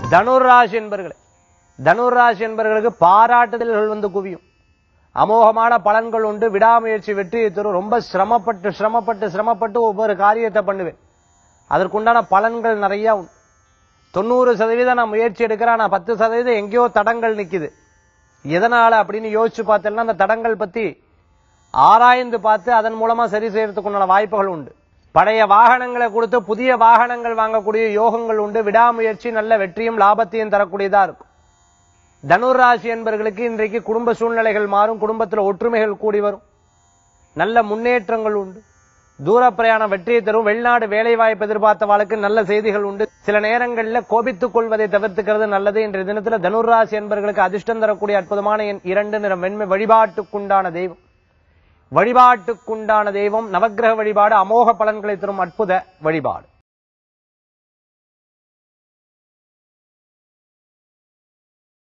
தனுராசி என்பர்களே தனுராசி என்பவர்களுக்கு பாராட்டுதல்கள் வந்து குவியும் அமோகமான பலன்கள் உண்டு விடாமுயற்சி வெற்றியை தரும் ரொம்ப சிரமப்பட்டு சிரமப்பட்டு சிரமப்பட்டு ஒவ்வொரு காரியத்தை பண்ணுவேன் அதற்குண்டான பலன்கள் நிறைய உண்டு தொண்ணூறு சதவீதம் நான் முயற்சி எடுக்கிறேன் நான் பத்து சதவீதம் எங்கேயோ தடங்கள் நிக்குது எதனால அப்படின்னு யோசிச்சு பார்த்தேன்னா அந்த தடங்கள் பத்தி ஆராய்ந்து பார்த்து அதன் மூலமா சரி செய்யறதுக்குண்டான வாய்ப்புகள் உண்டு பழைய வாகனங்களை கொடுத்து புதிய வாகனங்கள் வாங்கக்கூடிய யோகங்கள் உண்டு விடாமுயற்சி நல்ல வெற்றியும் லாபத்தையும் தரக்கூடியதா இருக்கும் தனுராசி என்பவர்களுக்கு இன்றைக்கு குடும்ப சூழ்நிலைகள் மாறும் குடும்பத்துல ஒற்றுமைகள் கூடி வரும் நல்ல முன்னேற்றங்கள் உண்டு தூர பிரயாணம் வெற்றியை தரும் வெளிநாடு வேலை வாய்ப்பு எதிர்பார்த்தவாளுக்கு நல்ல செய்திகள் உண்டு சில நேரங்களில் கோபித்துக் கொள்வதை தவிர்த்துக்கிறது நல்லது இன்றைய தினத்துல தனுராசி என்பவர்களுக்கு அதிர்ஷ்டம் தரக்கூடிய அற்புதமான எண் இரண்டு நிறம் வெண்மை வழிபாட்டுக்குண்டான தெய்வம் வழிபாட்டுக்குண்டான தெய்வம் நவக்கிரக வழிபாடு அமோக பலன்களை தரும் அற்புத வழிபாடு